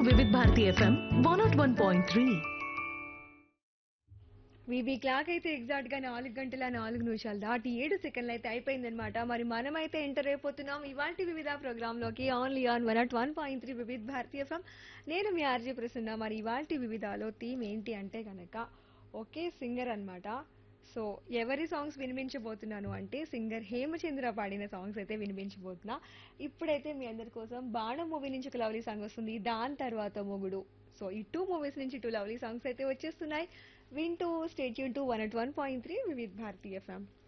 Vividh Bharati FM one naught one point three VB clock అయితే exact గా నాలుగు గంటల నాలుగు నిమిషాలు దాటి ఏడు సెకండ్లు అయితే అయిపోయిందనమాట మరి మనమైతే ఎంటర్ అయిపోతున్నాం ఇవాంటి వివిధ ప్రోగ్రామ్ లోకి only on one at one point three Vividh Bharati from నేను మీ ఆర్జీ ప్రసన్న మరి ఇవాంటి వివిధాలో థీమ్ ఏంటి అంటే గనక ఒకే సింగర్ అన్నమాట సో ఎవరి సాంగ్స్ వినిపించబోతున్నాను అంటే సింగర్ హేమచంద్ర పాడిన సాంగ్స్ అయితే వినిపించబోతున్నా ఇప్పుడైతే మీ అందరి కోసం బాణం మూవీ నుంచి ఒక లవ్లీ సాంగ్ వస్తుంది దాని తర్వాత మొగుడు సో ఈ టూ మూవీస్ నుంచి టూ లవ్లీ సాంగ్స్ అయితే వచ్చేస్తున్నాయి వింటూ stay tuned to one at one point three Vividh Bharati FM